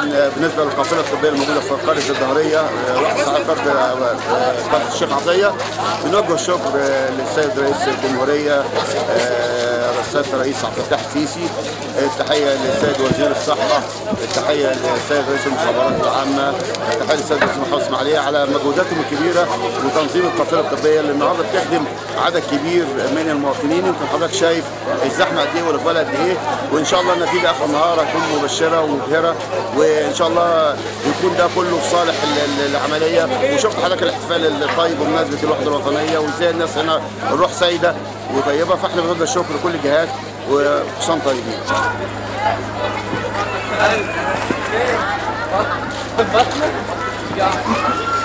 بالنسبه للقافله الطبيه الموجوده في قريه الظهريه واحد صاحب قريه قريه الشيخ عطيه بنوجه الشكر للسيد رئيس الجمهوريه السيد الرئيس عبد الفتاح السيسي التحيه للسيد وزير الصحه التحيه للسيد رئيس المخابرات العامه التحيه للسيد رئيس المحافظ اسماعيليه على مجهوداتهم الكبيره وتنظيم القافله الطبيه اللي النهارده بتخدم عدد كبير من المواطنين يمكن حضرتك شايف الزحمه قد ايه والاقبال قد ايه وان شاء الله النتيجه اخر النهار هتكون مبشره ومبهره وان شاء الله يكون ده كله في صالح العمليه وشفت حضرتك الاحتفال الطيب بمناسبه الوحده الوطنيه وازاي الناس هنا الروح سايده وطيبه فاحنا بنرد الشكر لكل الجهات وحسام طيبين Ja.